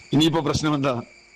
ഇനിയിപ്പോ പ്രശ്നം എന്താ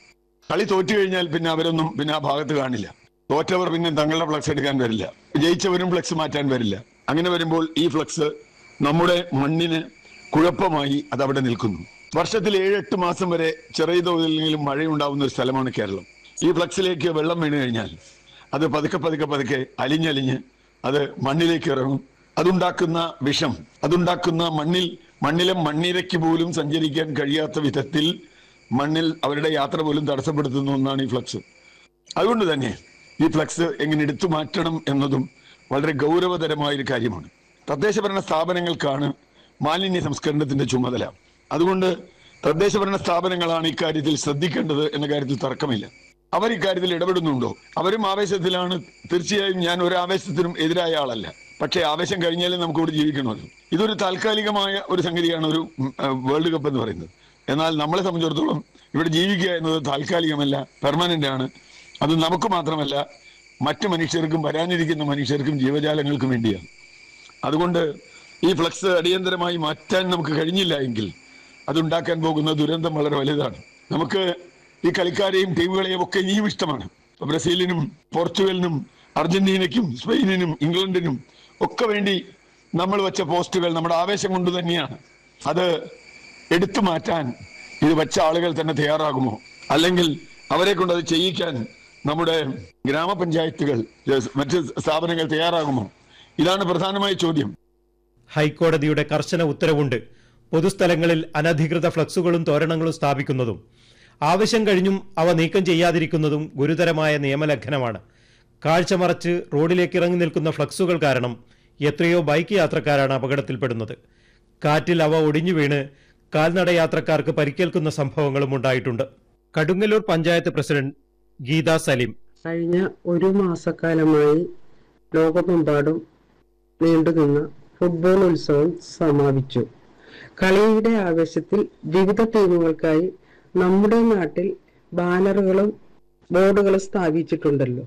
കളി തോറ്റു കഴിഞ്ഞാൽ പിന്നെ അവരൊന്നും പിന്നെ ആ ഭാഗത്ത് കാണില്ല തോറ്റവർ പിന്നെ തങ്ങളുടെ ഫ്ലക്സ് എടുക്കാൻ വരില്ല ജയിച്ചവരും ഫ്ലക്സ് മാറ്റാൻ വരില്ല അങ്ങനെ വരുമ്പോൾ ഈ ഫ്ലക്സ് നമ്മുടെ മണ്ണിന് കുഴപ്പമായി അതവിടെ നിൽക്കുന്നു വർഷത്തിൽ ഏഴെട്ട് മാസം വരെ ചെറിയ തോതിലെങ്കിലും മഴയുണ്ടാവുന്ന ഒരു സ്ഥലമാണ് കേരളം ഈ ഫ്ലക്സിലേക്ക് വെള്ളം വീണ് കഴിഞ്ഞാൽ അത് പതുക്കെ പതുക്കെ പതുക്കെ അലിഞ്ഞലിഞ്ഞ് അത് മണ്ണിലേക്ക് ഇറങ്ങും അതുണ്ടാക്കുന്ന വിഷം അതുണ്ടാക്കുന്ന മണ്ണിൽ മണ്ണിലെ മണ്ണിരയ്ക്ക് പോലും സഞ്ചരിക്കാൻ കഴിയാത്ത വിധത്തിൽ മണ്ണിൽ അവരുടെ യാത്ര പോലും തടസ്സപ്പെടുത്തുന്ന ഒന്നാണ് ഈ ഫ്ലക്സ് അതുകൊണ്ട് തന്നെ ഈ ഫ്ലക്സ് എങ്ങനെ എടുത്തു മാറ്റണം എന്നതും വളരെ ഗൗരവതരമായ ഒരു കാര്യമാണ് തദ്ദേശഭരണ സ്ഥാപനങ്ങൾക്കാണ് മാലിന്യ സംസ്കരണത്തിന്റെ ചുമതല അതുകൊണ്ട് തദ്ദേശഭരണ സ്ഥാപനങ്ങളാണ് ഇക്കാര്യത്തിൽ ശ്രദ്ധിക്കേണ്ടത് എന്ന കാര്യത്തിൽ തർക്കമില്ല അവർ ഇക്കാര്യത്തിൽ ഇടപെടുന്നുണ്ടോ അവരും ആവേശത്തിലാണ് തീർച്ചയായും ഞാൻ ഒരു ആവേശത്തിനും എതിരായ ആളല്ല പക്ഷേ ആവേശം കഴിഞ്ഞാലും നമുക്ക് ഇവിടെ ജീവിക്കണമല്ലോ ഇതൊരു താൽക്കാലികമായ ഒരു സംഗതിയാണ് ഒരു ഉം, ആ, വേൾഡ് കപ്പ് എന്ന് പറയുന്നത് എന്നാൽ നമ്മളെ സംബന്ധിച്ചിടത്തോളം ഇവിടെ ജീവിക്കുക എന്നത് താൽക്കാലികമല്ല പെർമനന്റ് ആണ് അത് നമുക്ക് മാത്രമല്ല മറ്റു മനുഷ്യർക്കും വരാനിരിക്കുന്ന മനുഷ്യർക്കും ജീവജാലങ്ങൾക്കും വേണ്ടിയാണ് അതുകൊണ്ട് ഈ ഫ്ലക്സ് അടിയന്തരമായി മാറ്റാൻ നമുക്ക് കഴിഞ്ഞില്ല എങ്കിൽ അതുണ്ടാക്കാൻ പോകുന്ന ദുരന്തം വളരെ വലുതാണ് നമുക്ക് ഈ കളിക്കാരെയും ടീമുകളെയും ഒക്കെ ഇനിയും ഇഷ്ടമാണ് ഇപ്പൊ ബ്രസീലിനും പോർച്ചുഗലിനും അർജന്റീനയ്ക്കും സ്പെയിനിനും ഇംഗ്ലണ്ടിനും ഒക്കെ വേണ്ടി നമ്മൾ വെച്ച പോസ്റ്റുകൾ നമ്മുടെ ആവേശം കൊണ്ട് തന്നെയാണ് അത് എടുത്തു മാറ്റാൻ ഇത് വെച്ച ആളുകൾ തന്നെ തയ്യാറാകുമോ അല്ലെങ്കിൽ അവരെ കൊണ്ട് അത് ചെയ്യിക്കാൻ നമ്മുടെ ഗ്രാമപഞ്ചായത്തുകൾ മറ്റ് സ്ഥാപനങ്ങൾ തയ്യാറാകുമോ ഇതാണ് പ്രധാനമായ ചോദ്യം ഹൈക്കോടതിയുടെ കർശന ഉത്തരവുണ്ട് പൊതുസ്ഥലങ്ങളിൽ അനധികൃത ഫ്ലക്സുകളും തോരണങ്ങളും സ്ഥാപിക്കുന്നതും ആവശ്യം കഴിഞ്ഞും അവ നീക്കം ചെയ്യാതിരിക്കുന്നതും ഗുരുതരമായ നിയമലംഘനമാണ് കാഴ്ച മറച്ച് റോഡിലേക്ക് ഇറങ്ങി നിൽക്കുന്ന ഫ്ലക്സുകൾ കാരണം എത്രയോ ബൈക്ക് യാത്രക്കാരാണ് അപകടത്തിൽപ്പെടുന്നത് കാറ്റിൽ അവ ഒടിഞ്ഞു വീണ് കാൽനട യാത്രക്കാർക്ക് പരിക്കേൽക്കുന്ന സംഭവങ്ങളും ഉണ്ടായിട്ടുണ്ട് കടുങ്ങല്ലൂർ പഞ്ചായത്ത് പ്രസിഡന്റ് ഗീത സലീം കഴിഞ്ഞ ഒരു മാസക്കാലമായി ലോകമെമ്പാടും നീണ്ടുനിന്ന ഫുട്ബോൾ ഉത്സവം സമാപിച്ചു കളിയുടെ ആവേശത്തിൽ വിവിധ ടീമുകൾക്കായി നമ്മുടെ നാട്ടിൽ ബാനറുകളും ബോർഡുകളും സ്ഥാപിച്ചിട്ടുണ്ടല്ലോ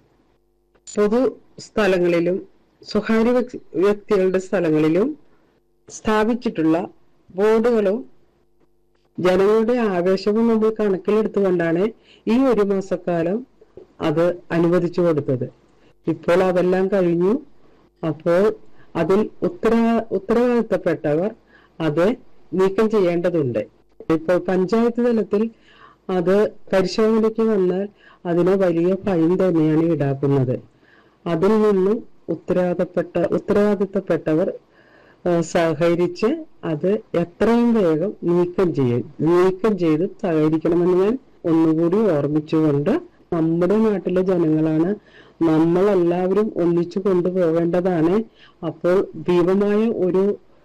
പൊതു സ്ഥലങ്ങളിലും സ്വകാര്യ വ്യക്തി- വ്യക്തികളുടെ സ്ഥലങ്ങളിലും സ്ഥാപിച്ചിട്ടുള്ള ബോർഡുകളും ജനങ്ങളുടെ ആവേശവും നമ്മൾ കണക്കിലെടുത്തുകൊണ്ടാണ് ഈ ഒരു മാസക്കാലം അത് അനുവദിച്ചു കൊടുത്തത് ഇപ്പോൾ അതെല്ലാം കഴിഞ്ഞു അപ്പോൾ അതിൽ ഉത്തര ഉത്തരവാദിത്തപ്പെട്ടവർ അത് നീക്കം ചെയ്യേണ്ടതുണ്ട് ഇപ്പോൾ പഞ്ചായത്ത് തലത്തിൽ അത് പരിശോധനയ്ക്ക് വന്നാൽ അതിന് വലിയ ഫൈൻ തന്നെയാണ് ഈടാക്കുന്നത് അതിൽ നിന്നും ഉത്തരവാദപ്പെട്ട ഉത്തരവാദിത്തപ്പെട്ടവർ ആ, സഹകരിച്ച് അത് എത്രയും വേഗം നീക്കം ചെയ്യും നീക്കം ചെയ്ത് സഹകരിക്കണമെന്ന് ഞാൻ ഒന്നുകൂടി ഓർമ്മിച്ചുകൊണ്ട് നമ്മുടെ നാട്ടിലെ ജനങ്ങളാണ് നമ്മളെല്ലാവരും ഒന്നിച്ചു കൊണ്ടുപോകേണ്ടതാണ് അപ്പോൾ ഭീമമായ ഒരു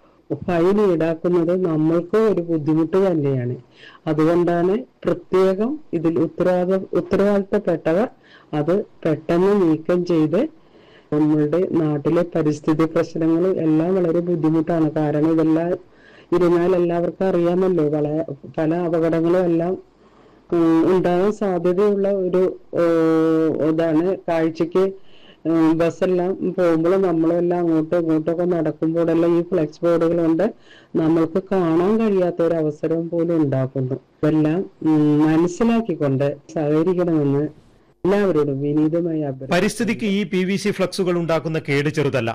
ഫൈൻ ഈടാക്കുന്നത് നമ്മൾക്ക് ഒരു ബുദ്ധിമുട്ട് തന്നെയാണ് അതുകൊണ്ടാണ് പ്രത്യേകം ഇതിൽ ഉത്തരവാദ ഉത്തരവാദിത്തപ്പെട്ടവർ അത് പെട്ടെന്ന് നീക്കം ചെയ്ത് നമ്മളുടെ നാട്ടിലെ പരിസ്ഥിതി പ്രശ്നങ്ങൾ എല്ലാം വളരെ ബുദ്ധിമുട്ടാണ് കാരണം ഇതെല്ലാം ഇരുന്നാൽ എല്ലാവർക്കും അറിയാമല്ലോ പല പല അപകടങ്ങളും എല്ലാം ഉം, ഉണ്ടാകാൻ സാധ്യതയുള്ള ഒരു ഏഹ്, ഇതാണ് കാഴ്ചക്ക് ഉം, ബസ്സെല്ലാം പോകുമ്പോൾ നമ്മളെല്ലാം അങ്ങോട്ടും ഇങ്ങോട്ടൊക്കെ നടക്കുമ്പോഴെല്ലാം ഈ ഫ്ലെക്സ് ബോർഡുകൾ കൊണ്ട് നമ്മൾക്ക് കാണാൻ കഴിയാത്ത ഒരു അവസരം പോലും ഉണ്ടാക്കുന്നു ഇതെല്ലാം ഉം, മനസ്സിലാക്കിക്കൊണ്ട് സഹകരിക്കണമെന്ന് എല്ലാവരോടും വിനീതമായി അഭ്യർത്ഥിക്കുന്നു പരിസ്ഥിതിക്ക് ഈ പി വി സി ഫ്ലക്സുകൾ ഉണ്ടാക്കുന്ന കേട് ചെറുതല്ല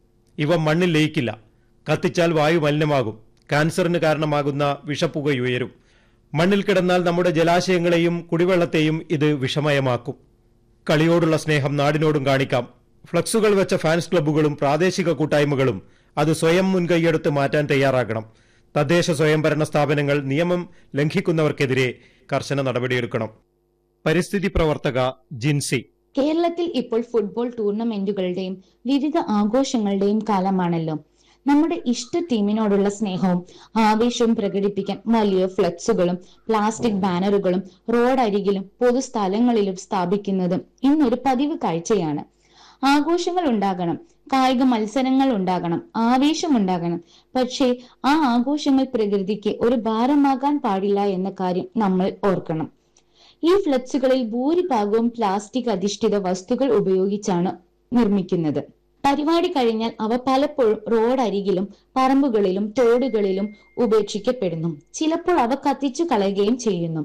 ഇവ മണ്ണിൽ ലയിക്കില്ല കത്തിച്ചാൽ വായു മലിനമാകും ക്യാൻസറിന് കാരണമാകുന്ന വിഷപ്പുകയുയരും മണ്ണിൽ കിടന്നാൽ നമ്മുടെ ജലാശയങ്ങളെയും കുടിവെള്ളത്തെയും ഇത് വിഷമയമാക്കും കളിയോടുള്ള സ്നേഹം നാടിനോടും കാണിക്കാം ഫ്ലക്സുകൾ വെച്ച ഫാൻസ് ക്ലബ്ബുകളും പ്രാദേശിക കൂട്ടായ്മകളും അത് സ്വയം മുൻകൈയെടുത്ത് മാറ്റാൻ തയ്യാറാകണം തദ്ദേശ സ്വയംഭരണ സ്ഥാപനങ്ങൾ നിയമം ലംഘിക്കുന്നവർക്കെതിരെ കർശന നടപടിയെടുക്കണം പരിസ്ഥിതി പ്രവർത്തക ജിൻസി കേരളത്തിൽ ഇപ്പോൾ ഫുട്ബോൾ ടൂർണമെന്റുകളുടെയും വിവിധ ആഘോഷങ്ങളുടെയും കാലമാണല്ലോ നമ്മുടെ ഇഷ്ട ടീമിനോടുള്ള സ്നേഹവും ആവേശവും പ്രകടിപ്പിക്കാൻ വലിയ ഫ്ലെക്സുകളും പ്ലാസ്റ്റിക് ബാനറുകളും റോഡരികിലും പൊതുസ്ഥലങ്ങളിലും സ്ഥാപിക്കുന്നതും ഇന്നൊരു പതിവ് കാഴ്ചയാണ് ആഘോഷങ്ങൾ ഉണ്ടാകണം കായിക മത്സരങ്ങൾ ഉണ്ടാകണം ആവേശം ഉണ്ടാകണം പക്ഷേ ആ ആഘോഷങ്ങൾ പ്രകൃതിക്ക് ഒരു ഭാരമാകാൻ പാടില്ല എന്ന കാര്യം നമ്മൾ ഓർക്കണം ഈ ഫ്ലെക്സുകളിൽ ഭൂരിഭാഗവും പ്ലാസ്റ്റിക് അധിഷ്ഠിത വസ്തുക്കൾ ഉപയോഗിച്ചാണ് നിർമ്മിക്കുന്നത് പരിപാടി കഴിഞ്ഞാൽ അവ പലപ്പോഴും റോഡരികിലും പറമ്പുകളിലും തോടുകളിലും ഉപേക്ഷിക്കപ്പെടുന്നു ചിലപ്പോൾ അവ കത്തിച്ചു കളയുകയും ചെയ്യുന്നു